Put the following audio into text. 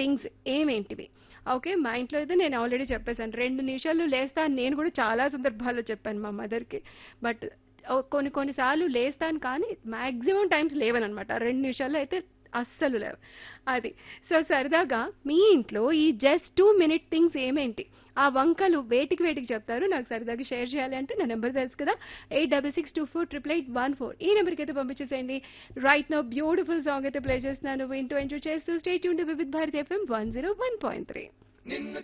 things ఏమేంటివి okay మా ఇంట్లో అయితే నేను ఆల్రెడీ చెప్పేశాను రెండు నిమిషాలు లేస్తా అని నేను కూడా చాలా సందర్భాల్లో చెప్పాను మా మదర్కి బట్ కొన్ని కొన్నిసార్లు లేస్తాను కానీ మాక్సిమం టైమ్స్ లేవనమాట రెండు నిమిషాల్లో అయితే అస్సలు లేవు అది సో సరదాగా మీ ఇంట్లో ఈ జస్ట్ టూ మినిట్ థింగ్స్ ఏమేంటి ఆ వంకలు వేటికి వేటికి చెప్తారు నాకు సరదాగా షేర్ చేయాలి అంటే నా నెంబర్ తెలుసు కదా eight double six two four triple eight one four ఈ నెంబర్కి అయితే పంపించేసేయండి రైట్ నో బ్యూటిఫుల్ సాంగ్ అయితే ప్లే చేస్తున్నాను వింటూ ఎంజాయ్ చేస్తూ స్టేట్ యూన్ Vividh Bharati FM one zero one point three